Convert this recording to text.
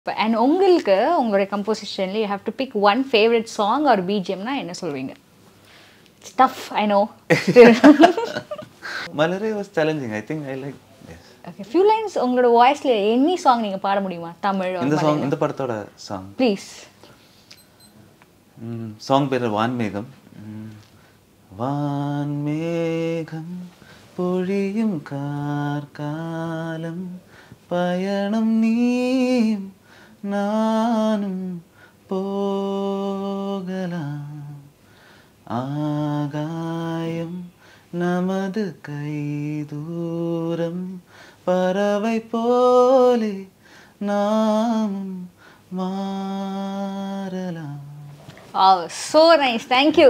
And உங்களுக்கு உங்களுடைய கம்போசிஷன்ல you have to pick one favourite song or பிஜிஎம்னா என்ன சொல்வீங்க stuff I know Malare was challenging. I think I like yes. Okay few lines உங்களோட வாய்ஸ்ல எனி சாங் நீங்க பாட முடியுமா தமிழ் இந்த சாங் இந்த படத்தோட சாங் ப்ளீஸ் சாங் பேர் வான்மேகம் ம். வான்மேகம் பொழியும் கார்காலம் பயணம் நீயும் நானும் போகலாம் ஆகாயம் நமது கைதூரம் பறவை போலே நாமும் மாறலாம் ஸோ நைஸ் தேங்க்யூ